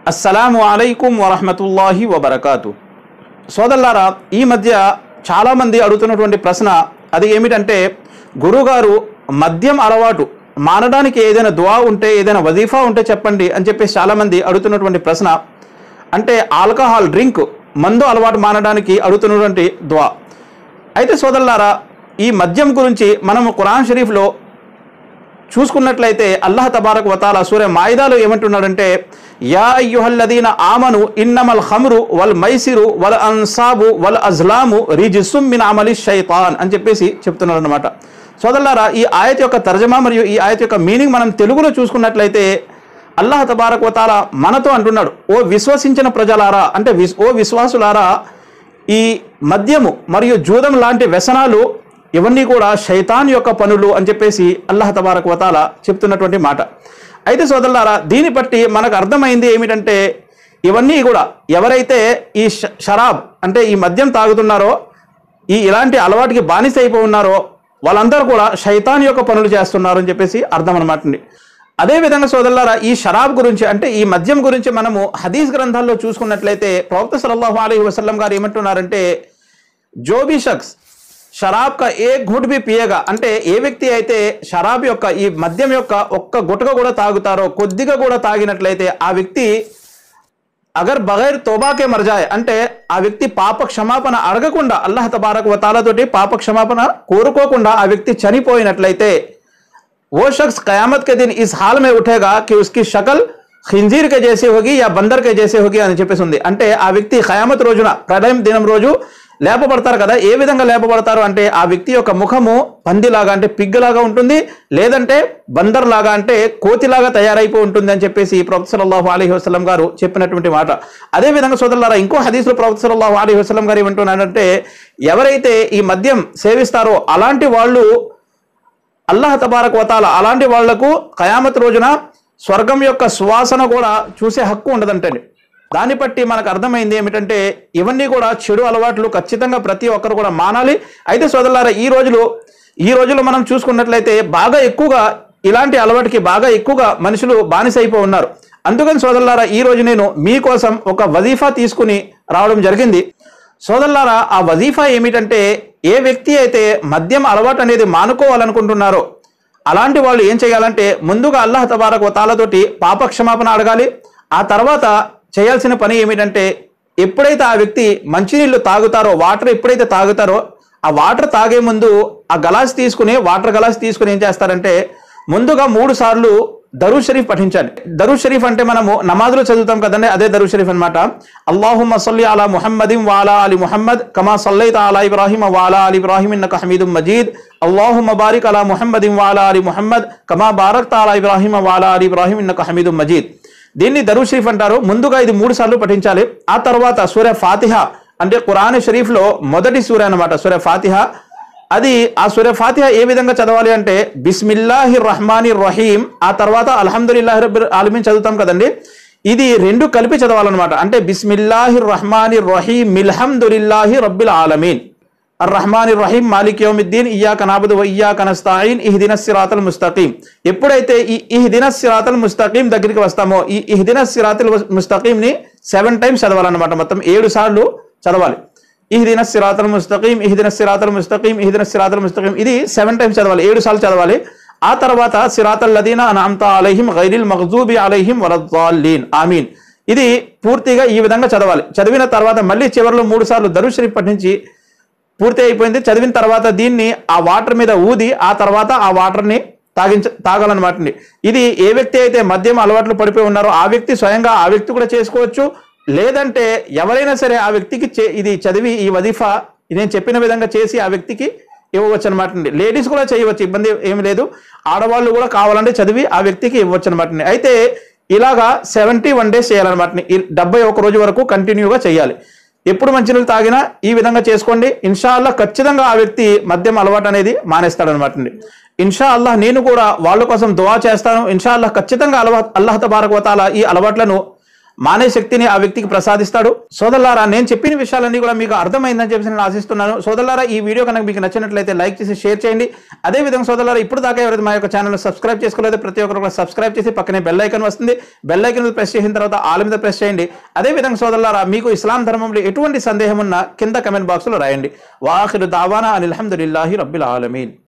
అస్సలాము అలైకుం వరహమతుల్లాహి వబర్కాతు సోదల్లారా ఈ మధ్య చాలామంది అడుగుతున్నటువంటి ప్రశ్న అది ఏమిటంటే గురుగారు మద్యం అలవాటు మానడానికి ఏదైనా దువా ఉంటే ఏదైనా వజీఫా ఉంటే చెప్పండి అని చెప్పేసి చాలామంది అడుగుతున్నటువంటి ప్రశ్న అంటే ఆల్కహాల్ డ్రింక్ మందు అలవాటు మానడానికి అడుగుతున్నటువంటి దువా అయితే సోదల్లారా ఈ మద్యం గురించి మనము ఖురాన్ షరీఫ్లో చూసుకున్నట్లయితే అల్లాహ్ తబారక్ వతాల సూర్య మాయిదాలో ఏమంటున్నాడంటే యా అయ్యుహల్లదీన ఆమను ఇన్నమల్ ఖమ్రు వల్ మైసిరు వల్ అన్సాబు వల్ అజ్లాము రిజిసుమ్ మిన్ అమలి షైతాన్ అని చెప్పేసి చెప్తున్నాడు అనమాట సోదల్లారా ఈ ఆయత యొక్క తర్జమా మరియు ఈ ఆయత యొక్క మీనింగ్ మనం తెలుగులో చూసుకున్నట్లయితే అల్లాహ్ తబారక్ వతాల మనతో అంటున్నాడు ఓ విశ్వసించిన ప్రజలారా అంటే విస్ ఓ విశ్వాసులారా ఈ మద్యము మరియు జూదం లాంటి వ్యసనాలు ఇవన్నీ కూడా శైతాన్ యొక్క పనులు అని చెప్పేసి అల్లాహ్ తబారక్ వతాల చెప్తున్నటువంటి మాట అయితే సోదరులారా దీన్ని బట్టి మనకు అర్థమైంది ఏమిటంటే ఇవన్నీ కూడా ఎవరైతే ఈ ష- షరాబ్ అంటే ఈ మద్యం తాగుతున్నారో ఈ ఇలాంటి అలవాటుకి బానిస అయిపోయి ఉన్నారో వాళ్ళందరూ కూడా శైతాన్ యొక్క పనులు చేస్తున్నారు అని చెప్పేసి అర్థం అనమాట అండి అదేవిధంగా సోదరులారా ఈ షరాబ్ గురించి అంటే ఈ మద్యం గురించి మనము హదీస్ గ్రంథాల్లో చూసుకున్నట్లయితే ప్రవక్త సల్లల్లాహు అలైహి వసల్లం గారు ఏమంటున్నారంటే जो भी शख्स షరాబ్ కా ఏ ఘుట్ బి పియగా అంటే ఏ వ్యక్తి అయితే షరాబ్ యొక్క ఈ మద్యం యొక్క ఒక్క గుటక కూడా తాగుతారో కొద్దిగా కూడా తాగినట్లయితే ఆ వ్యక్తి అగర్ బగైర్ తోబాకే మర్జాయ్ అంటే ఆ వ్యక్తి పాప క్షమాపణ అడగకుండా అల్లాహ్ తబారక్ వతాలతోటి పాప క్షమాపణ కోరుకోకుండా ఆ వ్యక్తి చనిపోయినట్లయితే वो शख्स कयामत के दिन इस हाल में उठेगा कि उसकी शक्ल ఖింజీర్ కే జేసే హోగి యా బందర్ కే జేసే హోగి అని చెప్పేసి ఉంది అంటే ఆ వ్యక్తి ఖయామత్ రోజున ప్రళయం దినం రోజు లేపబడతారు కదా ఏ విధంగా లేపబడతారు అంటే ఆ వ్యక్తి యొక్క ముఖము పందిలాగా అంటే పిగ్గులాగా ఉంటుంది లేదంటే బందర్ లాగా అంటే కోతిలాగా తయారైపోయి ఉంటుంది అని చెప్పేసి ప్రవక్త సల్లల్లాహు అలైహి వసల్లం గారు చెప్పినటువంటి మాట అదే విధంగా సోదరులారా ఇంకో హదీసులో ప్రవక్త సల్లల్లాహు అలైహి వసల్లం గారు ఏమంటున్నారంటే ఎవరైతే ఈ మద్యం సేవిస్తారో అలాంటి వాళ్ళు అల్లాహ్ తబారక్ వతాల అలాంటి వాళ్లకు కయామత్ రోజున స్వర్గం యొక్క సువాసన కూడా చూసే హక్కు ఉండదంటండి దాన్ని బట్టి మనకు అర్థమైంది ఏమిటంటే ఇవన్నీ కూడా చెడు అలవాట్లు ఖచ్చితంగా ప్రతి ఒక్కరు కూడా మానాలి అయితే సోదరులారా ఈ రోజులు ఈ రోజుల్లో మనం చూసుకున్నట్లయితే బాగా ఎక్కువగా ఇలాంటి అలవాటుకి బాగా ఎక్కువగా మనుషులు బానిస అయిపోయి ఉన్నారు అందుకని సోదరులారా ఈ రోజు నేను మీకోసం ఒక వజీఫా తీసుకుని రావడం జరిగింది సోదరులారా ఆ వజీఫా ఏమిటంటే ఏ వ్యక్తి అయితే మద్యం అలవాటు అనేది మానుకోవాలనుకుంటున్నారో అలాంటి వాళ్ళు ఏం చేయాలంటే ముందుగా అల్లాహ్ తబారక్ వతాలతోటి పాప క్షమాపణ అడగాలి ఆ తర్వాత చేయాల్సిన పని ఏమిటంటే ఎప్పుడైతే ఆ వ్యక్తి మంచినీళ్ళు తాగుతారో వాటర్ ఎప్పుడైతే తాగుతారో ఆ వాటర్ తాగే ముందు ఆ గలాస్ తీసుకుని వాటర్ గలాస్ తీసుకుని ఏం చేస్తారంటే ముందుగా మూడు సార్లు దరూ షరీఫ్ పఠించాలి దరూ షరీఫ్ అంటే మనము నమాజులో చదువుతాం కదండి అదే దరూ షరీఫ్ అనమాట అల్లాహుమ్మ సల్లి అలా ముహమ్మదిం వాలా అలి ముహమ్మద్ కమా సల్లైత అలా ఇబ్రాహిం వాలా అలి ఇబ్రాహిం ఇన్నక హమీదుం మజీద్ అల్లాహుమ్మ బారిక్ అలా ముహమ్మదిం వాలా అలి ముహమ్మద్ కమా బారక్ అలా ఇబ్రాహిం వాలా అలి ఇబ్రాహిం ఇన్నక హమీదుం మజీద్ దీన్ని దరూ షరీఫ్ అంటారు ముందుగా ఇది మూడు సార్లు పఠించాలి ఆ తర్వాత సూర్య ఫాతిహ అంటే ఖురాన్ షరీఫ్ లో మొదటి సూర్య అనమాట సూర్య ఫాతిహ అది ఆ సూర్య ఫాతిహ ఏ విధంగా చదవాలి అంటే బిస్మిల్లాహి రహమాని రహీం ఆ తర్వాత అల్హమ్దుల్లాహి రబ్బిల్ ఆలమీన్ చదువుతాం కదండి ఇది రెండు కలిపి చదవాలన్నమాట అంటే బిస్మిల్లాహి రహమాని రహీం మిల్హమ్దుల్లాహి రబ్బిల్ ఆలమీన్ అర్రహమాన్ రహీం మాలిక్ యౌమిద్దీన్ ఇయ్యాక నాబుదు వ ఇయ్యాక నస్తాయిన్ ఇహ్దిన సిరాతల్ ముస్తకీం ఎప్పుడైతే ఈ ఇహ్దిన సిరాతల్ ముస్తకీం దగ్గరికి వస్తామో ఈ ఇహ్దిన సిరాతల్ ముస్తకీం ని సెవెన్ టైమ్స్ చదవాలన్నమాట మొత్తం ఏడు సార్లు చదవాలి ఇహ్దిన సిరాతల్ ముస్తకీం ఇహ్దిన సిరాతల్ ముస్తకీం ఇహ్దిన సిరాతల్ ముస్తకీం ఇది సెవెన్ టైమ్స్ చదవాలి ఏడు సార్లు చదవాలి ఆ తర్వాత సిరాతల్ లదీన అనామ్తా అలైహిం గైరిల్ మగ్జూబి అలైహిం వలద్దాలీన్ ఆమీన్ ఇది పూర్తిగా ఈ విధంగా చదవాలి చదివిన తర్వాత మళ్ళీ చివరిలో మూడు సార్లు దరు షరీఫ్ పఠించి పూర్తి అయిపోయింది చదివిన తర్వాత దీన్ని ఆ వాటర్ మీద ఊది ఆ తర్వాత ఆ వాటర్ని తాగించ తాగాలన్నమాట అండి ఇది ఏ వ్యక్తి అయితే మద్యం అలవాట్లు పడిపోయి ఉన్నారో ఆ వ్యక్తి స్వయంగా ఆ వ్యక్తి కూడా చేసుకోవచ్చు లేదంటే ఎవరైనా సరే ఆ వ్యక్తికి చే- ఇది చదివి ఈ వదీఫా నేను చెప్పిన విధంగా చేసి ఆ వ్యక్తికి ఇవ్వవచ్చు అనమాట అండి లేడీస్ కూడా చేయవచ్చు ఇబ్బంది ఏమి లేదు ఆడవాళ్ళు కూడా కావాలంటే చదివి ఆ వ్యక్తికి ఇవ్వచ్చు అనమాట అండి అయితే ఇలాగా సెవెంటీ వన్ డేస్ చేయాలన్నమాట ఈ డెబ్బై ఒక రోజు వరకు కంటిన్యూగా చేయాలి ఎప్పుడు మంచినీళ్ళు తాగినా ఈ విధంగా చేసుకోండి ఇన్షా అల్లాహ్ ఖచ్చితంగా ఆ వ్యక్తి మద్యం అలవాటు అనేది మానేస్తాడు అనమాట అండి ఇన్షా అల్లాహ్ నేను కూడా వాళ్ళ కోసం దువా చేస్తాను ఇన్షా అల్లాహ్ ఖచ్చితంగా అలవా అల్లాహ్ తబారక్ వతాల ఈ అలవాట్లను మానే శక్తిని ఆ వ్యక్తికి ప్రసాదిస్తాడు సోదరులారా నేను చెప్పిన విషయాలన్నీ కూడా మీకు అర్థమైందని చెప్పేసి నేను ఆశిస్తున్నాను సోదరులారా ఈ వీడియో కనుక మీకు నచ్చినట్లయితే లైక్ చేసి షేర్ చేయండి అదే విధంగా సోదరులారా ఇప్పుడు దాకా ఎవరైతే మా యొక్క ఛానల్ సబ్స్క్రైబ్ చేసుకోలేదో ప్రతి ఒక్కరు కూడా సబ్స్క్రైబ్ చేసి పక్కనే బెల్ ఐకన్ వస్తుంది బెల్ ఐకన్ మీద ప్రెస్ చేసిన తర్వాత ఆల్ మీద ప్రెస్ చేయండి అదే విధంగా సోదరులారా మీకు ఇస్లాం ధర్మంలో ఎటువంటి సందేహం ఉన్నా కింద కమెంట్ బాక్స్లో రాయండి వాఖిరు దావానా అనిల్ హమ్దులిల్లాహి రబ్బిల్ ఆలమీన్